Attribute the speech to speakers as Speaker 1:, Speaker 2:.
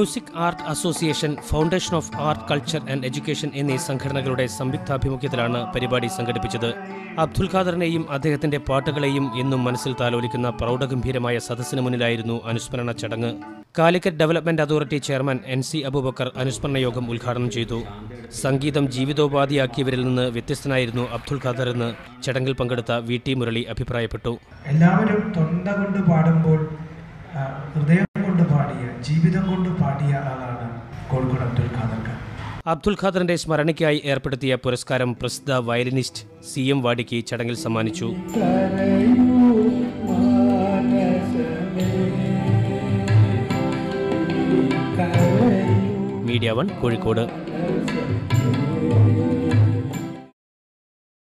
Speaker 1: music art association foundation of art culture and education എന്നീ സംഘടനകളുടെ സംയുക്താഭിമുഖ്യത്തിലാണ് പരിപാടി സംഘടിപ്പിച്ചത് അബ്ദുൽ ഖാദറിനെയും അദ്ദേഹത്തിന്റെ പാട്ടുകളെയും എന്നും മനസ്സിൽ താലോലിക്കുന്ന പ്രൗഢഗംഭീരമായ സദസ്സിന് മുന്നിലായിരുന്നു അനുസ്മരണ ചടങ്ങ് Calicut development authority chairman N C Abubakar അനുസ്മരണ യോഗം ഉദ്ഘാടനം ചെയ്തു സംഗീതം ജീവിതോപാധിയാക്കിയവരിൽ നിന്ന് വ്യത്യസ്തനായിരുന്നു അബ്ദുൽ ഖാദർ എന്ന് ചടങ്ങിൽ പങ്കെടുത്ത വി ടി മുരളി അഭിപ്രായപ്പെട്ടു
Speaker 2: എല്ലാവരും തൊണ്ട കൊണ്ട് പാടുമ്പോൾ ആ, ഹൃദയം കൊണ്ട് പാടിയ ജീവിതം കൊണ്ട് പാടിയ ആളാണ് കോഴിക്കോട് അബ്ദുൽ ഖാദർ ഖാൻ
Speaker 1: അബ്ദുൽ ഖാദറിന്റെ സ്മരണയ്ക്കായി ഏർപ്പെടുത്തിയ പുരസ്കാരം പ്രസിദ്ധ വയലിനിസ്റ്റ് സി എം വാടിക്ക് ചടങ്ങിൽ സമ്മാനിച്ചു മീഡിയ വൺ കോഴിക്കോട്